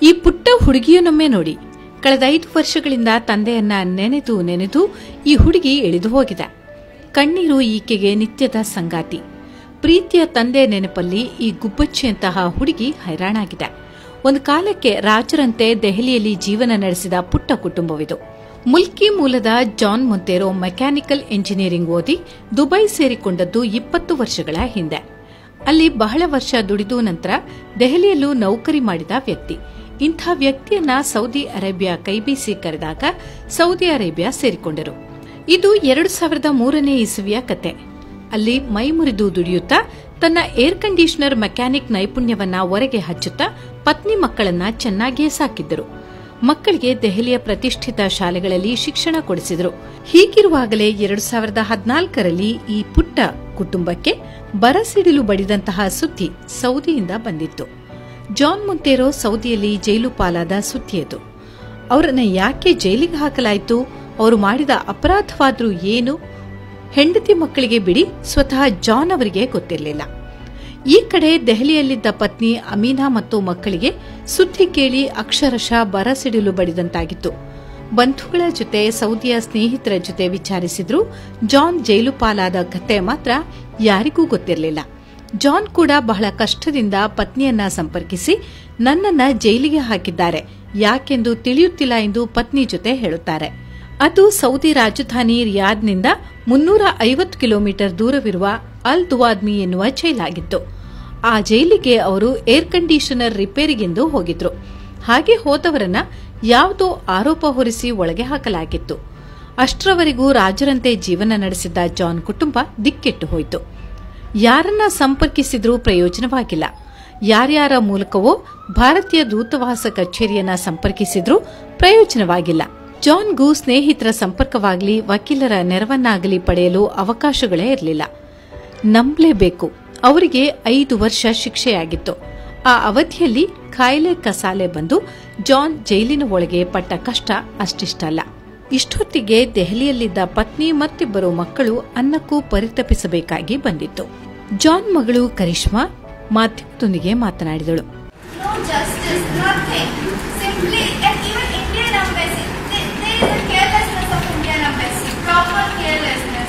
ಈ ಪುಟ್ಟ ಹುಡುಗಿಯನ್ನೊಮ್ಮೆ ನೋಡಿ ಕಳೆದ ಐದು ವರ್ಷಗಳಿಂದ ತಂದೆಯನ್ನ ನೆನೆದು ನೆನೆದು ಈ ಹುಡುಗಿ ಇಳಿದು ಹೋಗಿದೆ ಕಣ್ಣೀರು ಈಕೆಗೆ ನಿತ್ಯದ ಸಂಗಾತಿ ಪ್ರೀತಿಯ ತಂದೆ ನೆನಪಲ್ಲಿ ಈ ಗುಬ್ಬಚ್ಚಿಯಂತಹ ಹುಡುಗಿ ಹೈರಾಣಾಗಿದೆ ಒಂದು ಕಾಲಕ್ಕೆ ರಾಜರಂತೆ ದೆಹಲಿಯಲ್ಲಿ ಜೀವನ ನಡೆಸಿದ ಪುಟ್ಟ ಕುಟುಂಬವಿದು ಮುಲ್ಕಿ ಮೂಲದ ಜಾನ್ ಮೊಂತೇರೋ ಮೆಕ್ಯಾನಿಕಲ್ ಎಂಜಿನಿಯರಿಂಗ್ ಓದಿ ದುಬೈ ಸೇರಿಕೊಂಡದ್ದು ಇಪ್ಪತ್ತು ವರ್ಷಗಳ ಹಿಂದೆ ಅಲ್ಲಿ ಬಹಳ ವರ್ಷ ದುಡಿದು ನಂತರ ದೆಹಲಿಯಲ್ಲೂ ನೌಕರಿ ಮಾಡಿದ ವ್ಯಕ್ತಿ ಇಂಥ ವ್ಯಕ್ತಿಯನ್ನ ಸೌದಿ ಅರೇಬಿಯಾ ಕೈಬೀಸಿ ಕರೆದಾಗ ಸೌದಿ ಅರೇಬಿಯಾ ಸೇರಿಕೊಂಡರು ಇದು ಎರಡು ಸಾವಿರದ ಮೂರನೇ ಇಸವಿಯ ಕತೆ ಅಲ್ಲಿ ಮೈ ಮುರಿದು ದುಡಿಯುತ್ತಾ ತನ್ನ ಏರ್ ಕಂಡೀಷನರ್ ಮೆಕ್ಯಾನಿಕ್ ನೈಪುಣ್ಯವನ್ನ ಹೊರಗೆ ಹಚ್ಚುತ್ತಾ ಪತ್ನಿ ಮಕ್ಕಳನ್ನ ಚೆನ್ನಾಗಿಯೇ ಸಾಕಿದ್ದರು ಮಕ್ಕಳಿಗೆ ದೆಹಲಿಯ ಪ್ರತಿಷ್ಠಿತ ಶಾಲೆಗಳಲ್ಲಿ ಶಿಕ್ಷಣ ಕೊಡಿಸಿದರು ಹೀಗಿರುವಾಗಲೇ ಎರಡು ಸಾವಿರದ ಹದಿನಾಲ್ಕರಲ್ಲಿ ಈ ಪುಟ್ಟ ಕುಟುಂಬಕ್ಕೆ ಬರಸಿಡಿಲು ಬಡಿದಂತಹ ಸುದ್ದಿ ಸೌದಿಯಿಂದ ಬಂದಿತ್ತು ಜಾನ್ ಮೊಂತೇರೋ ಸೌದಿಯಲ್ಲಿ ಜೈಲು ಪಾಲಾದ ಸುದ್ದಿಯದು ಅವರನ್ನ ಯಾಕೆ ಜೈಲಿಗೆ ಹಾಕಲಾಯಿತು ಅವರು ಮಾಡಿದ ಅಪರಾಧವಾದ್ರೂ ಏನು ಹೆಂಡತಿ ಮಕ್ಕಳಿಗೆ ಬಿಡಿ ಸ್ವತಃ ಜಾನ್ ಅವರಿಗೆ ಗೊತ್ತಿರಲಿಲ್ಲ ಈ ಕಡೆ ದೆಹಲಿಯಲ್ಲಿದ್ದ ಪತ್ನಿ ಅಮೀನಾ ಮತ್ತು ಮಕ್ಕಳಿಗೆ ಸುದ್ದಿ ಕೇಳಿ ಅಕ್ಷರಶಃ ಬರಸಿಡಿಲು ಬಡಿದಂತಾಗಿತ್ತು ಬಂಧುಗಳ ಜೊತೆ ಸೌದಿಯ ಸ್ನೇಹಿತರ ಜೊತೆ ವಿಚಾರಿಸಿದ್ರು ಜಾನ್ ಜೈಲು ಪಾಲಾದ ಕತೆ ಮಾತ್ರ ಯಾರಿಗೂ ಗೊತ್ತಿರಲಿಲ್ಲ ಜಾನ್ ಕೂಡ ಬಹಳ ಕಷ್ಟದಿಂದ ಪತ್ನಿಯನ್ನ ಸಂಪರ್ಕಿಸಿ ನನ್ನನ್ನ ಜೈಲಿಗೆ ಹಾಕಿದ್ದಾರೆ ಯಾಕೆಂದು ತಿಳಿಯುತ್ತಿಲ್ಲ ಎಂದು ಪತ್ನಿ ಜೊತೆ ಹೇಳುತ್ತಾರೆ ಅದು ಸೌದಿ ರಾಜಧಾನಿ ರಿಯಾದ್ನಿಂದ ಮುನ್ನೂರ ಐವತ್ತು ಕಿಲೋಮೀಟರ್ ದೂರವಿರುವ ಅಲ್ ದುವಾದ್ಮಿ ಎನ್ನುವ ಜೈಲಾಗಿತ್ತು ಆ ಜೈಲಿಗೆ ಅವರು ಏರ್ ಕಂಡೀಷನರ್ ರಿಪೇರಿಗೆಂದು ಹೋಗಿದ್ರು ಹಾಗೆ ಹೋದವರನ್ನ ಯಾವುದೋ ಆರೋಪ ಹೊರಿಸಿ ಒಳಗೆ ಹಾಕಲಾಗಿತ್ತು ಅಷ್ಟರವರೆಗೂ ರಾಜರಂತೆ ಜೀವನ ನಡೆಸಿದ್ದ ಜಾನ್ ಕುಟುಂಬ ದಿಕ್ಕೆಟ್ಟು ಹೋಯಿತು ಯಾರನ್ನ ಸಂಪರ್ಕಿಸಿದ್ರೂ ಪ್ರಯೋಜನವಾಗಿಲ್ಲ ಯಾರ್ಯಾರ ಮೂಲಕವೋ ಭಾರತೀಯ ದೂತವಾಸ ಕಚೇರಿಯನ್ನ ಸಂಪರ್ಕಿಸಿದ್ರೂ ಪ್ರಯೋಜನವಾಗಿಲ್ಲ ಜಾನ್ಗೂ ಸ್ನೇಹಿತರ ಸಂಪರ್ಕವಾಗಲಿ ವಕೀಲರ ನೆರವನ್ನಾಗಲಿ ಪಡೆಯಲು ಅವಕಾಶಗಳೇ ಇರಲಿಲ್ಲ ನಂಬಲೇಬೇಕು ಅವರಿಗೆ ಐದು ವರ್ಷ ಶಿಕ್ಷೆಯಾಗಿತ್ತು ಆ ಅವಧಿಯಲ್ಲಿ ಕಾಯಿಲೆ ಕಸಾಲೆ ಬಂದು ಜಾನ್ ಜೈಲಿನ ಒಳಗೆ ಪಟ್ಟ ಕಷ್ಟ ಅಷ್ಟಿಷ್ಟಲ್ಲ ಇಷ್ಟೊತ್ತಿಗೆ ದೆಹಲಿಯಲ್ಲಿದ್ದ ಪತ್ನಿ ಮತ್ತಿಬ್ಬರು ಮಕ್ಕಳು ಅನ್ನಕ್ಕೂ ಪರಿತಪಿಸಬೇಕಾಗಿ ಬಂದಿತ್ತು ಜಾನ್ ಮಗಳು Karishma ಮಾಧ್ಯಮದೊಂದಿಗೆ ಮಾತನಾಡಿದಳು No justice, nothing. Simply, and even Indian embassy, there, there is a carelessness of Indian embassy, proper carelessness.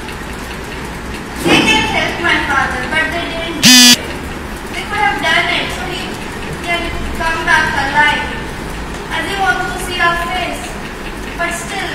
They can help my father, but they didn't do it. They could have done it so he can come back alive. And they want to see our face. But still,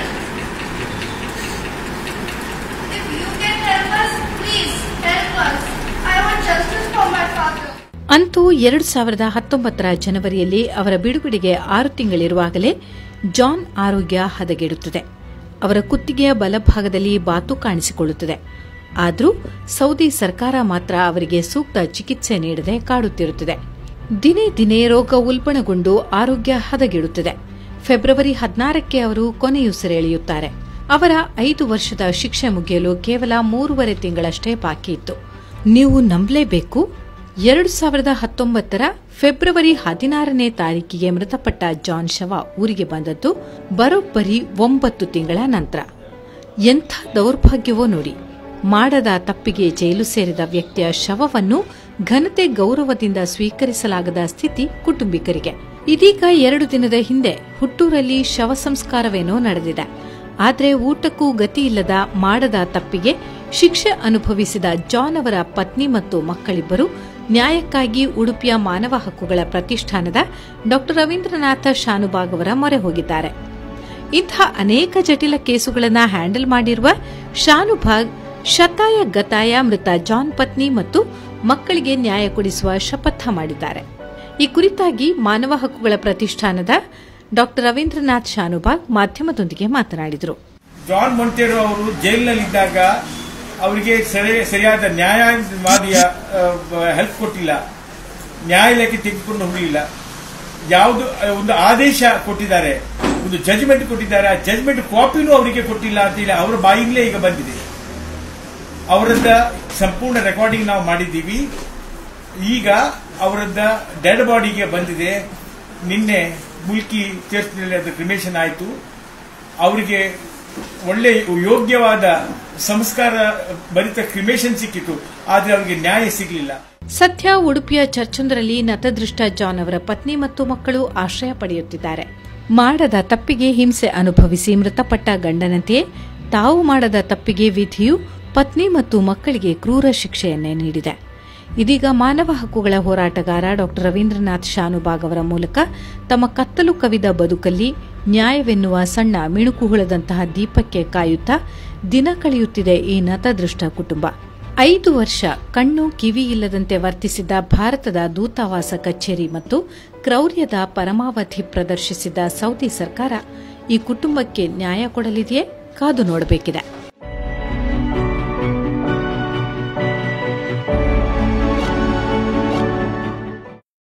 if you can help us, please help us. I want justice for my father. ಅಂತೂ ಎರಡು ಸಾವಿರದ ಹತ್ತೊಂಬತ್ತರ ಜನವರಿಯಲ್ಲಿ ಅವರ ಬಿಡುಗಡೆಗೆ ಆರು ತಿಂಗಳಿರುವಾಗಲೇ John ಆರೋಗ್ಯ ಹದಗೆಡುತ್ತದೆ ಅವರ ಕುತ್ತಿಗೆಯ ಬಲಭಾಗದಲ್ಲಿ ಬಾತು ಕಾಣಿಸಿಕೊಳ್ಳುತ್ತದೆ ಆದರೂ ಸೌದಿ ಸರ್ಕಾರ ಮಾತ್ರ ಅವರಿಗೆ ಸೂಕ್ತ ಚಿಕಿತ್ಸೆ ನೀಡದೆ ಕಾಡುತ್ತಿರುತ್ತದೆ ದಿನೇ ದಿನೇ ರೋಗ ಉಲ್ಬಣಗೊಂಡು ಆರೋಗ್ಯ ಹದಗೆಡುತ್ತದೆ ಫೆಬ್ರವರಿ ಹದಿನಾರಕ್ಕೆ ಅವರು ಕೊನೆಯುಸಿರೆಳೆಯುತ್ತಾರೆ ಅವರ ಐದು ವರ್ಷದ ಶಿಕ್ಷೆ ಮುಗಿಯಲು ಕೇವಲ ಮೂರುವರೆ ತಿಂಗಳಷ್ಟೇ ಬಾಕಿ ಇತ್ತು ನೀವು ನಂಬಲೇಬೇಕು ಎರಡು ಸಾವಿರದ ಹತ್ತೊಂಬತ್ತರ ಫೆಬ್ರವರಿ ಹದಿನಾರನೇ ತಾರೀಕಿಗೆ ಮೃತಪಟ್ಟ ಜಾನ್ ಶವ ಊರಿಗೆ ಬಂದದ್ದು ಬರೋಬ್ಬರಿ ಒಂಬತ್ತು ತಿಂಗಳ ನಂತರ ಎಂಥ ದೌರ್ಭಾಗ್ಯವೋ ನೋಡಿ ಮಾಡದ ತಪ್ಪಿಗೆ ಜೈಲು ಸೇರಿದ ವ್ಯಕ್ತಿಯ ಶವವನ್ನು ಘನತೆ ಗೌರವದಿಂದ ಸ್ವೀಕರಿಸಲಾಗದ ಸ್ಥಿತಿ ಕುಟುಂಬಿಕರಿಗೆ ಇದೀಗ ಎರಡು ದಿನದ ಹಿಂದೆ ಹುಟ್ಟೂರಲ್ಲಿ ಶವ ಸಂಸ್ಕಾರವೇನೋ ನಡೆದಿದೆ ಆದರೆ ಊಟಕ್ಕೂ ಗತಿಯಿಲ್ಲದ ಮಾಡದ ತಪ್ಪಿಗೆ ಶಿಕ್ಷೆ ಅನುಭವಿಸಿದ ಜಾನ್ ಅವರ ಪತ್ನಿ ಮತ್ತು ಮಕ್ಕಳಿಬ್ಬರು ನ್ಯಾಯಕ್ಕಾಗಿ ಉಡುಪಿಯ ಮಾನವ ಹಕ್ಕುಗಳ ಪ್ರತಿಷ್ಠಾನದ ಡಾ ರವೀಂದ್ರನಾಥ ಶಾನುಭಾಗ್ ಅವರ ಮೊರೆ ಹೋಗಿದ್ದಾರೆ ಇಂಥ ಅನೇಕ ಜಟಿಲ ಕೇಸುಗಳನ್ನು ಹ್ಯಾಂಡಲ್ ಮಾಡಿರುವ ಶಾನುಭಾಗ್ ಶತಾಯ ಗತಾಯ ಮೃತ ಜಾನ್ ಪತ್ನಿ ಮತ್ತು ಮಕ್ಕಳಿಗೆ ನ್ಯಾಯ ಕೊಡಿಸುವ ಶಪಥ ಮಾಡಿದ್ದಾರೆ ಈ ಕುರಿತಾಗಿ ಮಾನವ ಹಕ್ಕುಗಳ ಪ್ರತಿಷ್ಠಾನದ ಡಾ ರವೀಂದ್ರನಾಥ್ ಶಾನುಭಾಗ್ ಮಾಧ್ಯಮದೊಂದಿಗೆ ಮಾತನಾಡಿದರು ಜಾನ್ ಮೊಂಟೇರೋ ಅವರು ಜೈಲಿನಲ್ಲಿದ್ದಾಗ ಅವರಿಗೆ ಸರಿ ಸರಿಯಾದ ನ್ಯಾಯವಾದಿಯ ಹೆಲ್ಪ್ ಕೊಟ್ಟಿಲ್ಲ ನ್ಯಾಯಾಲಯಕ್ಕೆ ತೆಗೆದುಕೊಂಡು ಹೋಗಲಿಲ್ಲ ಯಾವುದು ಒಂದು ಆದೇಶ ಕೊಟ್ಟಿದ್ದಾರೆ ಒಂದು ಜಜ್ಮೆಂಟ್ ಕೊಟ್ಟಿದ್ದಾರೆ ಆ ಜಜ್ಮೆಂಟ್ ಕಾಪಿನೂ ಅವರಿಗೆ ಕೊಟ್ಟಿಲ್ಲ ಅಂತ ಹೇಳಿ ಅವರ ಬಾಯಿಂದಲೇ ಈಗ ಬಂದಿದೆ ಅವರದ್ದ ಸಂಪೂರ್ಣ ರೆಕಾರ್ಡಿಂಗ್ ನಾವು ಮಾಡಿದ್ದೀವಿ ಈಗ ಅವರದ್ದ ಡೆಡ್ ಬಾಡಿಗೆ ಬಂದಿದೆ ನಿನ್ನೆ ಮುಲ್ಕಿ ಚರ್ಚ್ನಲ್ಲಿ ಅದು ಕ್ರಿಮೇಷನ್ ಆಯಿತು ಅವರಿಗೆ ಒಳ್ಳೆ ಯೋಗ್ಯವಾದ ಸಂಸ್ಕಾರ ಭರಿತ ಕ್ರಿಮೇಷನ್ ಸಿಕ್ಕಿತು ಆದರೆ ಅವರಿಗೆ ನ್ಯಾಯ ಸಿಗಲಿಲ್ಲ ಸದ್ಯ ಉಡುಪಿಯ ಚರ್ಚೊಂದರಲ್ಲಿ ನತದೃಷ್ಟ ಜಾನ್ ಅವರ ಪತ್ನಿ ಮತ್ತು ಮಕ್ಕಳು ಆಶ್ರಯ ಪಡೆಯುತ್ತಿದ್ದಾರೆ ಮಾಡದ ತಪ್ಪಿಗೆ ಹಿಂಸೆ ಅನುಭವಿಸಿ ಮೃತಪಟ್ಟ ಗಂಡನಂತೆಯೇ ತಾವು ಮಾಡದ ತಪ್ಪಿಗೆ ವಿಧಿಯು ಪತ್ನಿ ಮತ್ತು ಮಕ್ಕಳಿಗೆ ಕ್ರೂರ ಶಿಕ್ಷೆಯನ್ನೇ ನೀಡಿದೆ ಇದೀಗ ಮಾನವ ಹಕ್ಕುಗಳ ಹೋರಾಟಗಾರ ಡಾ ರವೀಂದ್ರನಾಥ್ ಶಾನುಬಾಗ್ ಅವರ ಮೂಲಕ ತಮ್ಮ ಕತ್ತಲು ಕವಿದ ಬದುಕಲ್ಲಿ ನ್ಯಾಯವೆನ್ನುವ ಸಣ್ಣ ಮಿಣುಕುಹುಳದಂತಹ ದೀಪಕ್ಕೆ ಕಾಯುತ್ತಾ ದಿನ ಕಳೆಯುತ್ತಿದೆ ಈ ನತದೃಷ್ಟ ಕುಟುಂಬ ಐದು ವರ್ಷ ಕಣ್ಣು ಕಿವಿ ಇಲ್ಲದಂತೆ ವರ್ತಿಸಿದ ಭಾರತದ ದೂತಾವಾಸ ಕಚೇರಿ ಮತ್ತು ಕ್ರೌರ್ಯದ ಪರಮಾವಧಿ ಪ್ರದರ್ಶಿಸಿದ ಸೌದಿ ಸರ್ಕಾರ ಈ ಕುಟುಂಬಕ್ಕೆ ನ್ಯಾಯ ಕೊಡಲಿದೆಯೇ ಕಾದು ನೋಡಬೇಕಿದೆ